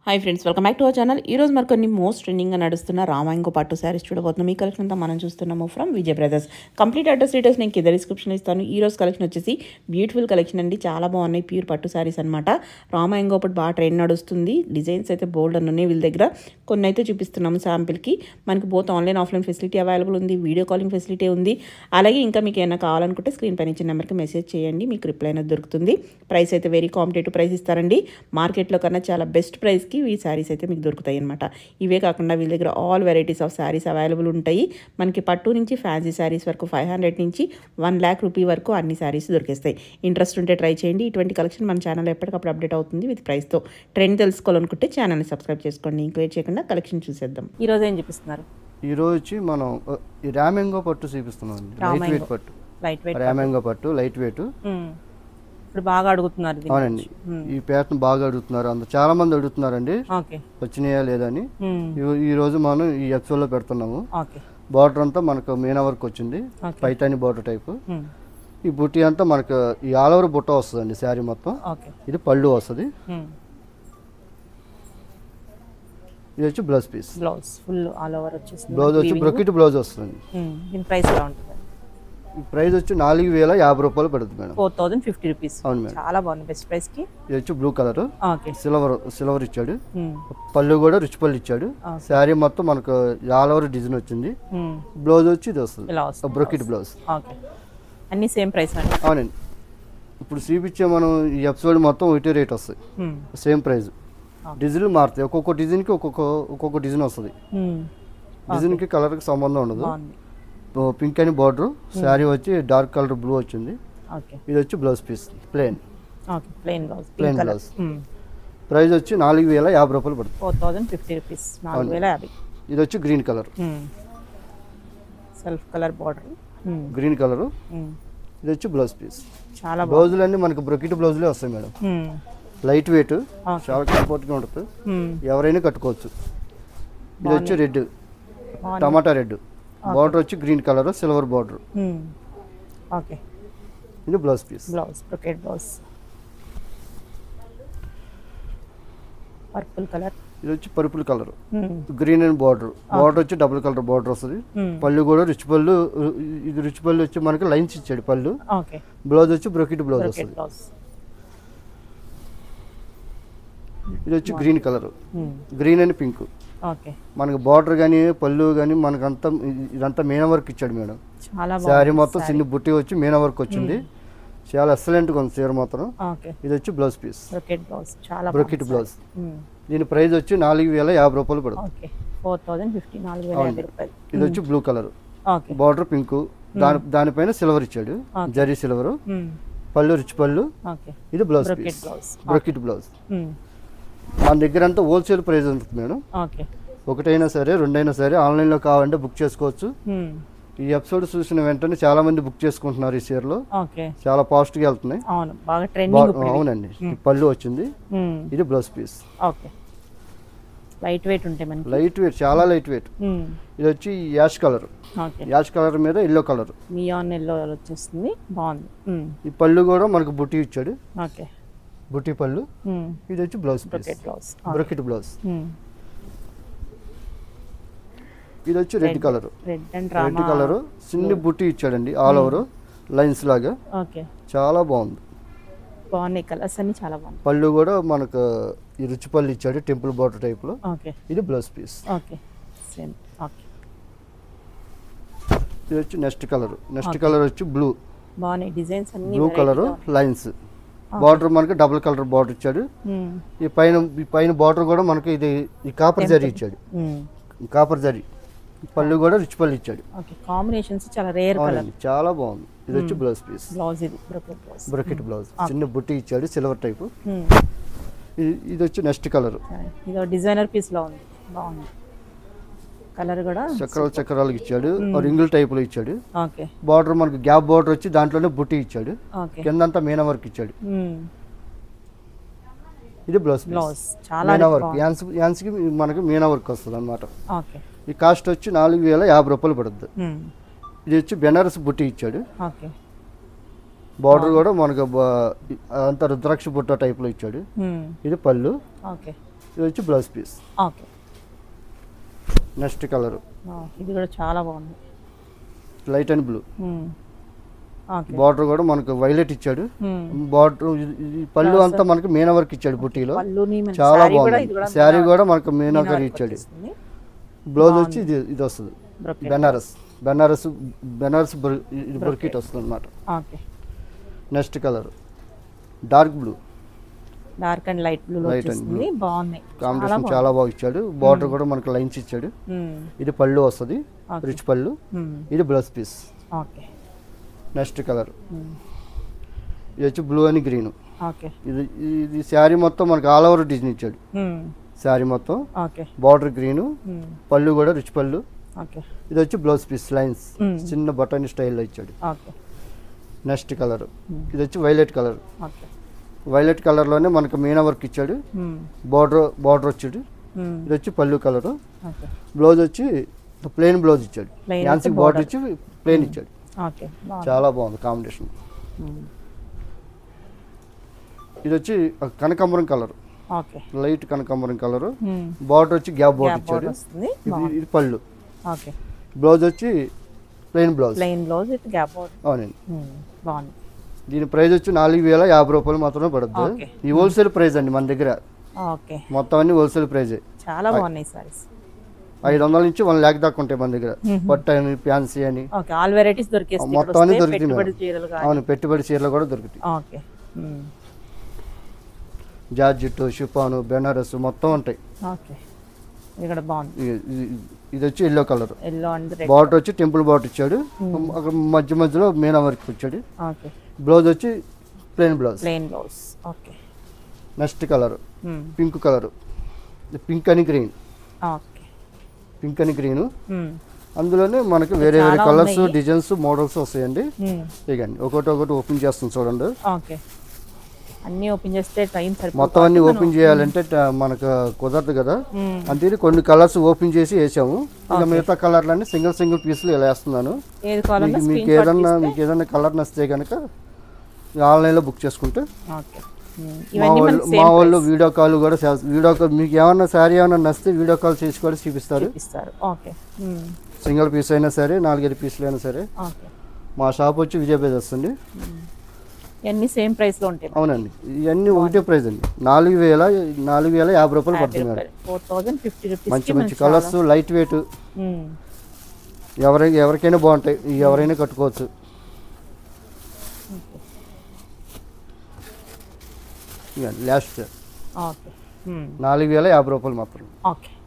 Hi friends welcome back to our channel ఈ రోజు మరి కొన్ని మోస్ట్ ట్రెండింగ్గా నడుస్తున్న రామాయంగో పట్టు శారీస్ చూడబోతున్నాం ఈ కలెక్షన్ అంతా మనం చూస్తున్నాము from Vijay brothers complete address details నేను కింద డిస్క్రిప్షన్ ఇస్తాను ఈ రోజు కలెక్షన్ వచ్చేసి బ్యూటిఫుల్ కలెక్షన్ అండి చాలా బాగున్నాయి ప్యూర్ పట్టు శారీస్ అనమాట రామాయంగో పట్టు బాగా ట్రెండ్ నడుస్తుంది డిజైన్స్ అయితే బోల్డ్ అని ఉన్నాయి వీళ్ళ దగ్గర కొన్ని అయితే చూపిస్తున్నాము శాంపిల్కి మనకి both online offline facility available ఉంది వీడియో కాలింగ్ ఫెసిలిటీ ఉంది అలాగే ఇంకా మీకు ఏమైనా కావాలనుకుంటే స్క్రీన్ పైన ఇచ్చిన నెంబర్కి మెసేజ్ చేయండి మీకు రిప్లై అనేది దొరుకుతుంది ప్రైస్ అయితే వెరీ కాంపిటేటివ్ ప్రైస్ ఇస్తారండి మార్కెట్లో కన్నా చాలా బెస్ట్ ప్రైస్కి ఈ శారీస్ అయితే మీకు దొరుకుతాయి అనమాట ఇవే కాకుండా వీళ్ళ దగ్గర all varieties of sarees available ఉంటాయి మనకి పట్టు నుంచి ఫ్యాన్సీ శారీస్ వరకు ఫైవ్ హండ్రెడ్ నుంచి వన్ ల్యాక్ రూపీ వరకు అన్ని శారీస్ దొరికేస్తాయి ఇంట్రెస్ట్ ఉంటే ట్రై చేయండి ఇటువంటి కలెక్షన్ మన ఛానల్ ఎప్పటికప్పుడు అప్డేట్ అవుతుంది విత్ ప్రైస్తో ట్రెండ్ తెలుసుకోవాలనుకుంటే ఛానల్ని సబ్స్క్రైబ్ చేసుకోండి ఇంక్వైర్ చేయకుండా కలెక్షన్ చూసేద్దాం ఈ రోజు ఏం చూపిస్తున్నారు ఈ రోజు వచ్చి మనం uh, ఈ రామెంగో పట్టు చూపిస్తున్నాం అండి లైట్ రామాంగో. వెయిట్ పట్టు లైట్ వెయిట్ రామెంగో పట్టు లైట్ వెయిట్ ఇప్పుడు బాగా అడుగుతున్నారు దీని అవునండి గురించి. ఈ ప్యాటర్న్ బాగా అడుగుతున్నారు అంత చాలా మంది అడుగుతున్నారండి ఓకే వచ్చినాయా లేదని మ్మ్. ఈ- ఈ రోజు మనం ఈ ఎపిసోడ్లో పెడుతున్నాము ఓకే బార్డర్ అంతా మనకు మీనా వర్క్ వచ్చింది ఓకే. పైతాని బార్డర్ టైప్ మ్మ్. ఈ బుట్టి అంతా మనకు ఈ ఆల్ ఓవర్ బుట్ట వస్తుందండి శారీ మొత్తం ఓకే ఇది పళ్ళు వస్తుంది మ్మ్. ఇది వచ్చి blouse piece blouse full all over వచ్చేసింది బ్లౌజ్ వచ్చి బ్రొకెట్ బ్లౌజ్ వస్తుంది మ్మ్. దీని ప్రైస్ ఎలా ఉంటుంది ఈ ప్రైస్ వచ్చి నాలుగు వేల యాభై రూపాయలు పడుతుంది madam four thousand fifty rupees అవును మేడం చాలా బాగుంది బెస్ట్ ప్రైస్ కి ఇది వచ్చి blue colour okay silver silver ఇచ్చాడు మ్మ్. పళ్ళు కూడా రిచ్ పళ్ళు ఇచ్చాడు Okay. శారీ మొత్తం మనకు ఆల్ ఓవర్ డిజైన్ వచ్చింది మ్మ్. బ్లౌజ్ వచ్చి ఇది వస్తుంది ఇలా వస్తుంది బ్రొకెట్ బ్లౌజ్ ఓకే అన్ని సేమ్ ప్రైస్ అండి అవునండి ఇప్పుడు చూపించే మనం ఈ ఎపిసోడ్ మొత్తం ఒకటే రేట్ వస్తాయి మ్మ్. Same price Okay. డిజైన్లు మారుతాయి ఒక్కొక్క డిజైన్కి ఒక్కొక్క ఒక్కొక్క డిజైన్ వస్తుంది మ్మ్. డిజైన్కి కలర్కి సంబంధం ఉండదు బాగుంది పింక్ అని బార్డర్ శారీ వచ్చి డార్క్ కలర్ బ్లూ వచ్చింది ఓకే ఇది వచ్చి blouse piece plain okay plain blouse Plain pink colour blouse. Price వచ్చి నాలుగు వేల యాభై రూపాయలు పడుతుంది ఫోర్ థౌజండ్ ఫిఫ్టీ రూపీస్ నాలుగు వేల యాభై ఇది వచ్చి green colour self colour border green colour ఇది వచ్చి బ్లౌజ్ పీస్ చాలా బాగుంది బ్లౌజులు అన్నీ మనకు బ్రొకెట్ బ్లౌజులే వస్తాయి మేడం మ్మ్. లైట్ వెయిట్ ఓకే చాలా కంఫర్ట్గా ఉంటుంది మ్మ్. ఎవరైనా కట్టుకోవచ్చు ఇది వచ్చి రెడ్ బాగుంది టమాటా రెడ్ బార్డర్ వచ్చి గ్రీన్ కలర్ సిల్వర్ బార్డర్ మ్మ్. ఓకే ఇది blouse piece blouse brocade blouse purple colour ఇది వచ్చి purple colour green and border border వచ్చి డబుల్ కలర్ బార్డర్ వస్తుంది పళ్ళు కూడా రిచ్ పళ్ళు ఇది రిచ్ పళ్ళు వచ్చి మనకి లైన్స్ ఇచ్చాడు పళ్ళు ఓకే బ్లౌజ్ వచ్చి బ్రొకెట్ బ్లౌజ్ బ్రొకెట్ వస్తుంది బ్లౌజ్ ఇది వచ్చి green colour green and pink okay మనకి బార్డర్ కానీ పళ్ళు కానీ మనకంతా ఇదంతా మీనా వర్క్ ఇచ్చాడు మేడం చాలా శారీ బాగుంది మొత్తం చిన్న బుట్టి వచ్చి మీనా వర్క్ వచ్చింది చాలా ఎక్సలెంట్గా ఉంది చీర మాత్రం ఓకే ఇది వచ్చి బ్లౌజ్ పీస్ బ్రొకెట్ బ్లౌజ్ చాలా బ్రొకెట్ బాగుంది బ్లౌజ్ మ్మ్. దీని ప్రైస్ వచ్చి నాలుగు వేల యాభై రూపాయలు పడుతుంది ఓకే ఫోర్ థౌజండ్ ఫిఫ్టీ నాలుగు వేల యాభై రూపాయలు ఇది వచ్చి blue colour okay border pink దాని దానిపైన సిల్వర్ ఇచ్చాడు జరీ సిల్వర్ మ్మ్. పళ్ళు రిచ్ పళ్ళు ఓకే ఇది blouse brocade piece blouse brocade blouse మ్మ్. మన దగ్గర అంతా హోల్సేల్ ప్రైస్ ఉంటుంది మేడం ఓకే ఒకటైనా సరే రెండైనా సరే ఆన్లైన్లో కావాలంటే బుక్ చేసుకోవచ్చు మ్మ్. ఈ ఎపిసోడ్ చూసిన వెంటనే చాలా మంది బుక్ చేసుకుంటున్నారు ఈ చీరలో ఓకే చాలా ఫాస్ట్గా వెళ్తున్నాయి అవును బాగా బా- ట్రెండింగ్ ఇప్పుడు ఇవి. అవునండి ఈ పళ్ళు వచ్చింది మ్మ్. ఇది blouse piece okay light weight ఉంటాయి మనకి లైట్ వెయిట్ చాలా లైట్ వెయిట్ మ్మ్. ఇది వచ్చి ash colour okay ash colour మీద ఎల్లో కలర్ మియాన్ ఎల్లో వచ్చేస్తుంది బాగుంది మ్మ్. ఈ పళ్ళు కూడా మనకు బుట్టి ఇచ్చాడు ఓకే బుట్టి పళ్ళు మ్మ్. ఇది వచ్చి blouse piece brocade blouse brocade blouse మ్మ్. ఇది వచ్చి red colour red and red రామా కలర్ చిన్ని బుట్టి ఇచ్చాడండి ఆల్ ఓవర్ లైన్స్ లాగా ఓకే చాలా బాగుంది బాగున్నాయి కలర్స్ అన్ని చాలా బాగున్నాయి పళ్ళు కూడా మనకు ఈ రుచి పళ్ళు ఇచ్చాడు టెంపుల్ బార్డర్ టైప్లో ఓకే ఇది blouse piece okay same okay ఇది వచ్చి నెక్స్ట్ కలర్ నెక్స్ట్ కలర్ వచ్చి బ్లూ బాగున్నాయి డిజైన్స్ అన్ని బ్లూ కలర్ లైన్స్ బార్డర్ మనకి డబుల్ కలర్ బార్డర్ ఇచ్చాడు మ్మ్. ఈ పైన ఈ పైన బార్డర్ కూడా మనకి ఇది ఈ కాపర్ జరీ ఇచ్చాడు మ్మ్. ఈ కాపర్ జరీ ఈ పళ్ళు కూడా రిచ్ పళ్ళు ఇచ్చాడు ఓకే కాంబినేషన్స్ చాలా రేర్ కలర్ అవునండి చాలా బాగుంది ఇది వచ్చి బ్లౌజ్ పీస్ బ్లౌజ్ ఇది బ్రొకెట్ బ్లౌజ్ బ్రకెట్ బ్లౌజ్ చిన్న బుట్టి ఇచ్చాడు సిల్వర్ టైప్ మ్మ్. ఇది వచ్చి నెక్స్ట్ కలర్ సరే. ఇదో డిజైనర్ పీస్ లో ఉంది బాగుంది కలర్ కూడా చక్రాలు చక్రాలు ఇచ్చాడు రింగుల్ టైప్ లో ఇచ్చాడు ఓకే బార్డర్ మనకి గ్యాప్ బార్డర్ వచ్చి దాంట్లోనే బుట్టి ఇచ్చాడు ఓకే కిందంతా మీనా వర్క్ ఇచ్చాడు మ్మ్. ఇది బ్లౌజ్ బ్లౌజ్ చాలా మీనా వర్క్ యాన్స్ యాన్స్కి మనకి మీనా వర్క్ వస్తుంది అనమాట ఓకే ఈ కాస్ట్ వచ్చి నాలుగు వేల యాభై రూపాయలు పడుతుంది మ్మ్. ఇది వచ్చి బెనారస్ బుట్టి ఇచ్చాడు ఓకే బార్డర్ కూడా మనకు బా- అంత రుద్రాక్ష బుట్ట టైప్లో ఇచ్చాడు మ్మ్. ఇది పళ్ళు ఓకే ఇది వచ్చి blouse piece okay next colour ఆ, ఇది కూడా చాలా బాగుంది లైట్ అండ్ బ్లూ మ్మ్. ఓకే బార్డర్ కూడా మనకు వైలెట్ ఇచ్చాడు మ్మ్. బార్డర్ పళ్ళు అంతా మనకి మీనా వర్క్ ఇచ్చాడు బుట్టీలో పళ్ళుని మన చాలా శారీ కూడా ఇది బాగుంది కూడా శారీ కూడా మనకు మీనా మీనా కర్రీ వర్క్ ఇచ్చాడు వచ్చేస్తుంది. బ్లౌజ్ వచ్చి ఇది ఇది వస్తుంది Brocade. బెనారస్ బెనారస్ బెనారస్ బుర్- ఇది బుర్కిట్ వస్తుంది అనమాట okay next colour dark blue dark and light blue Light and వచ్చేస్తుంది బాగున్నాయి కాంబినేషన్ చాలా బాగా ఇచ్చాడు బార్డర్ కూడా మనకు లైన్స్ ఇచ్చాడు మ్మ్. ఇది పళ్ళు వస్తుంది Okay. రిచ్ పళ్ళు మ్మ్. ఇది blouse piece okay next colour మ్మ్. ఇది వచ్చి బ్లూ అని గ్రీన్ ఓకే ఇది ఇది శారీ మొత్తం మనకు ఆల్ ఓవర్ డిజైన్ ఇచ్చాడు మ్మ్. శారీ మొత్తం ఓకే బార్డర్ గ్రీన్ మ్మ్. పళ్ళు కూడా రిచ్ పళ్ళు ఓకే ఇది వచ్చి బ్లౌజ్ పీస్ లైన్స్ Hmm. చిన్న బటన్ స్టైల్లో ఇచ్చాడు ఓకే నెక్స్ట్ కలర్ Hmm. ఇది వచ్చి వైలెట్ కలర్ ఓకే వైలెట్ కలర్లోనే మనకు మీనా వర్క్ ఇచ్చాడు మ్మ్. బార్డర్ బార్డర్ వచ్చాడు మ్మ్. ఇది వచ్చి పళ్ళు కలర్ ఓకే బ్లౌజ్ వచ్చి ప్లెయిన్ బ్లౌజ్ ఇచ్చాడు Plain యాన్సీ with బార్డర్ border. ఇచ్చి ప్లెయిన్ ఇచ్చాడు ఓకే బాగుంది చాలా బాగుంది కాంబినేషన్ మ్మ్. ఇది వచ్చి కనకాంబరం కలర్ ఓకే లైట్ కనకాంబరం కలర్ మ్మ్. బార్డర్ వచ్చి గ్యాప్ బార్డర్ గ్యాప్ ఇచ్చాడు బోర్డర్ వస్తుంది ఇది బాగుంది ఇది పళ్ళు ఓకే బ్లౌజ్ వచ్చి plain blouse plain blouse with gap border అవునండి బాగుంది దీని ప్రైస్ వచ్చి నాలుగు వేల యాభై రూపాయలు మాత్రమే పడుతుంది Okay. ఈ హోల్సేల్ ప్రైస్ అండి మన దగ్గర ఓకే మొత్తం అన్ని హోల్సేల్ ప్రైజే చాలా బాగున్నాయి సారీస్ ఐదు వందల నుంచి వన్ ల్యాక్ దాకా ఉంటాయి మన దగ్గర పట్టు అని ఫ్యాన్సీ అని ఓకే ఆల్ వెరైటీస్ దొరికేస్తాయి మొత్తం అన్ని ఇక్కడ వస్తే దొరుకుతాయి పెట్టుబడి మేడం. చీరలు కానీ అవును పెట్టుబడి చీరలు కూడా దొరుకుతాయి ఓకే మ్మ్. జార్జిట్టు షిఫాను బెనారస్ మొత్తం ఉంటాయి ఓకే ఇది కూడా బాగుంది ఇ- ఇ- ఇది వచ్చి yellow colour yellow and red border వచ్చి టెంపుల్ బాటర్ ఇచ్చాడు అక్కడ మధ్య మధ్యలో మీనా వర్క్ ఇచ్చాడు ఓకే బ్లౌజ్ వచ్చి plain blouse plain blouse okay next colour మ్మ్. పింక్ కలర్ పింక్ అని గ్రీన్ ఓకే పింక్ అని గ్రీన్ మ్మ్. అందులోనే మనకి వేరే వేరే చాలా కలర్స్ ఉన్నాయి. డిజైన్స్ మోడల్స్ వస్తాయండి మ్మ్. ఇగండి ఒకటి ఒకటి ఓపెన్ చేస్తాం చూడండి ఓకే అన్నీ ఓపెన్ చేస్తే టైం సరిపోతుంది మొత్తం అన్ని ఓపెన్ చేయాలంటే ట- మనకు కుదరదు కదా మ్మ్. అందుకని కొన్ని కలర్స్ ఓపెన్ చేసి వేసాము ఇక మిగతా కలర్లన్నీ సింగిల్ సింగిల్ పీసులు ఇలా వేస్తున్నాను ఏది కావాలన్నా మీకు మీకు స్క్రీన్ షాట్ ఏదన్నా మీకు ఏదన్నా కలర్ నచ్చితే కనుక ఆన్లైన్లో బుక్ చేసుకుంటే ఓకే మ్మ్. మా ఇవన్నీ వాళ్ళు మనకి మా సేమ్ వాళ్ళు వీడియో కాల్ కూడా చేస్తారు వీడియో కాల్ మీకు ఏమన్నా శారీ ఏమన్నా నచ్చితే వీడియో కాల్ చేసి కూడా చూపిస్తారు ఇస్తారు ఓకే మ్మ్. సింగిల్ పీస్ అయినా సరే నాలుగైదు పీసులు అయినా సరే ఓకే మా షాప్ వచ్చి విజయ పేజ్ వస్తుంది ఇవన్నీ సేమ్ ప్రైస్ లో ఉంటాయి అవునండి ఇవన్నీ ఒకటే ప్రైస్ అండి నాలుగు వేల నాలుగు వేల యాభై రూపాయలు పడుతుంది madam four thousand fifty rupees మంచి మంచి కలర్స్ లైట్ వెయిట్ ఎవరి ఎవరికైనా బాగుంటాయి ఇవి ఎవరైనా కట్టుకోవచ్చు లాస్ట్ ఓకే నాలుగు వేల యాభై రూపాయలు మాత్రం ఓకే